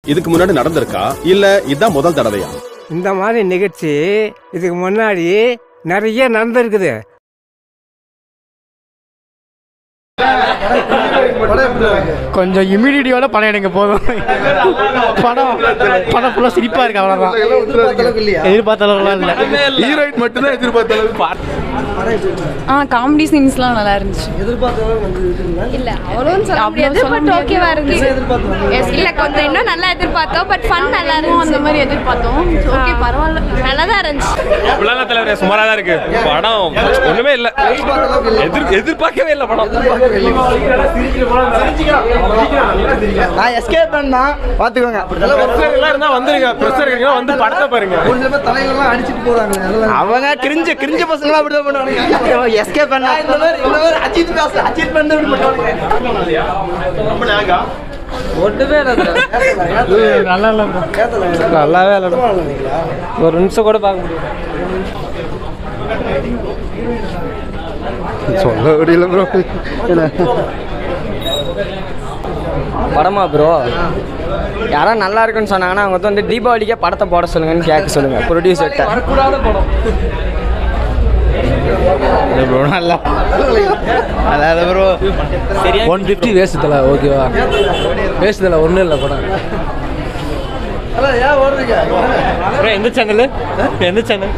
இதுக்கு முன்னாடி நடந்திருக்கா இல்ல இதான் முதல் தடவையா இந்த மாதிரி நிகழ்ச்சி இதுக்கு முன்னாடி நிறைய நடந்திருக்குது கொஞ்சம் இம்யூனிட்டியோட படம் எடுங்க போதும் படம் படம் ஃபுல்லாக சிரிப்பாக இருக்கு அவ்வளோதான் எதிர்பார்த்த அளவுலாம் இல்லை ஹீரோயின் மட்டும்தான் எதிர்பார்த்த ஆ காமெடி சீன்ஸ்லாம் நல்லா இருந்துச்சு இல்ல அவ்வளோன்னு சொல்ல முடியாது பட் ஓகேவா இருந்துச்சு Yes, இல்ல கொஞ்சம் இன்னும் நல்லா எதிர்பார்த்தோம் பட் ஃபன் நல்லா இருந்துச்சு அந்த மாதிரி எதிர்பார்த்தோம் ஓகே பரவாயில்ல நல்லா தான் இருந்துச்சு அப்படிலாம் தலைவர் சுமாரா தான் இருக்கு படம் ஒண்ணுமே இல்ல எதிர் எதிர்பார்க்கவே இல்ல படம் நான் எஸ்கேப் பண்ணா பார்த்துக்கோங்க இருந்தா வந்துருங்க பிரஷர் இருக்கீங்க வந்து படத்தை பாருங்க அவங்க கிரிஞ்ச கிரிஞ்ச பசங்களாம் அப்படி தான் பண்ணுவாங்க எஸ்கேப் பண்ணா இந்த மாதிரி இந்த மாதிரி அஜித் பேச அஜித் பண்ண இப்படி பண்ணுவாங்க ஒன்றுமே நல்லா இல்லை நல்லாவே இல்லை ஒரு நிமிஷம் கூட பார்க்க முடியும் சொல்ல முடியல ப்ரோ படமா ப்ரோ யாரா நல்லா இருக்குன்னு சொன்னாங்கன்னா அவங்க வந்து தீபாவளிக்கே படத்தை போட சொல்லுங்கன்னு கேட்க சொல்லுங்க ப்ரொடியூசர்கிட்ட ப்ரோ நல்லா அதாவது ப்ரோ ஒன் ஃபிஃப்டி வேஸ்ட் தலை ஓகேவா வேஸ்ட் தலை ஒன்றும் இல்லை படம் எந்த சேனல் எந்த சேனல்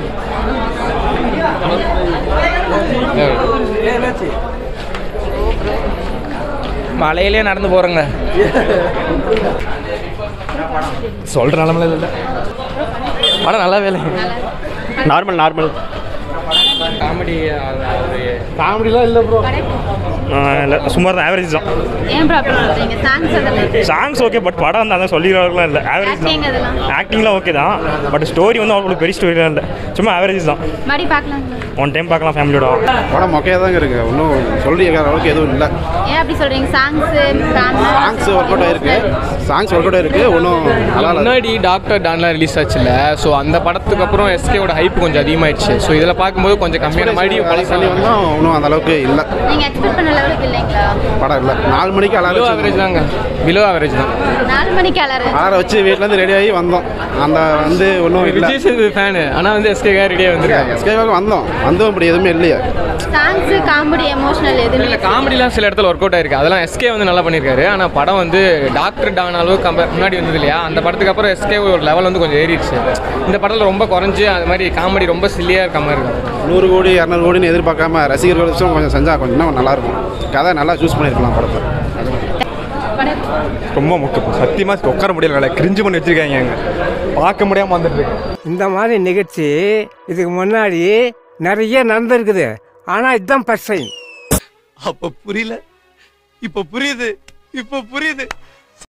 மலையிலே நடந்து போகிறோங்க சொல்கிற நிலமையில இல்லை படம் நல்லாவே இல்லை நார்மல் நார்மல் காமெடி காமெடிலாம் இல்லை ப்ரோ இல்ல சுமார் தான் ஆவரேஜ் தான் ஏன் ப்ராப்ளம் சொல்றீங்க சாங்ஸ் அதெல்லாம் சாங்ஸ் ஓகே பட் படம் வந்து அதான் சொல்லிடுறவர்களாம் இல்லை ஆவரேஜ் Acting அதெல்லாம்? தான் ஆக்டிங்லாம் ஓகே தான் பட் ஸ்டோரி வந்து அவ்வளோ பெரிய ஸ்டோரிலாம் இல்லை சும்மா ஆவரேஜ் தான் மறுபடி பார்க்கலாம் ஒன் டைம் பார்க்கலாம் ஃபேமிலியோட படம் மொக்கையாக தாங்க இருக்கு ஒன்றும் சொல்லியிருக்கிற அளவுக்கு எதுவும் இல்லை ஏன் அப்படி சொல்றீங்க சாங்ஸ் சாங்ஸ் ஒர்க் அவுட் ஆயிருக்கு சாங்ஸ் ஒர்க் அவுட் ஆயிருக்கு ஒன்றும் நல்லா இல்லை முன்னாடி டாக்டர் டான்லாம் ரிலீஸ் ஆச்சுல்ல ஸோ அந்த படத்துக்கு அப்புறம் எஸ்கேவோட ஹைப் கொஞ்சம் அதிகமாயிடுச்சு ஸோ இதில் பார்க்கும்போது கொஞ்சம் கம்மியான மறுபடியும் பண்ணி பழசாலி வந்தோம் ஒன்றும் அந்த அளவுக்கு இல்லை நீங்க எக்ஸ்பெக்ட் பண்ண லெவலுக்கு இல்லைங்களா படம் இல்லை நாலு மணிக்கு பிலோ அலாரம் ஆவரேஜ் வச்சு தாங்க பிலோ ஆவரேஜ் தான் நாலு மணிக்கு அலறு அலாரம் வச்சு வீட்டிலேருந்து ரெடி ஆகி வந்தோம் அந்த வந்து ஒன்றும் இல்லை விஜய் சேதுபதி ஃபேனு ஆனால் வந்து எஸ்கே ரெடியாக வந்திருக்காங்க எஸ்கேவாக வந்தோம் வந்தும் இப்படி எதுவுமே இல்லையே சாங்ஸ் காமெடி எமோஷனல் எதுவுமே இல்லை காமெடிலாம் சில இடத்துல ஒர்க் அவுட் ஆயிருக்கு அதெல்லாம் எஸ்கே வந்து நல்லா பண்ணியிருக்காரு ஆனால் படம் வந்து டாக்டர் டான் அளவுக்கு கம்பேர் முன்னாடி வந்தது இல்லையா அந்த படத்துக்கு அப்புறம் எஸ்கே ஒரு லெவல் வந்து கொஞ்சம் ஏறிடுச்சு இந்த படத்தில் ரொம்ப குறைஞ்சி அது மாதிரி காமெடி ரொம்ப சில்லியாக இருக்க மாதிரி இருக்கும் நூறு கோடி இரநூறு கோடின்னு எதிர்பார்க்காம ரசிகர்கள் வச்சும் கொஞ்சம் செஞ்சால் கொஞ்சம் இன்னும் நல்லாயிருக்கும் கதை நல்லா சூஸ் பண்ணியிருக்கலாம் படத்தை ரொம்ப முக்கியம் சத்தியமாக உட்கார முடியல கிரிஞ்சு பண்ணி வச்சிருக்காங்க அங்கே பார்க்க முடியாமல் வந்துட்டு இருக்கு இந்த மாதிரி நிகழ்ச்சி இதுக்கு முன்னாடி நிறைய நடந்திருக்குது ஆனால் இதுதான் ஃபர்ஸ்ட் டைம் அப்ப புரியல இப்ப புரியுது இப்ப புரியுது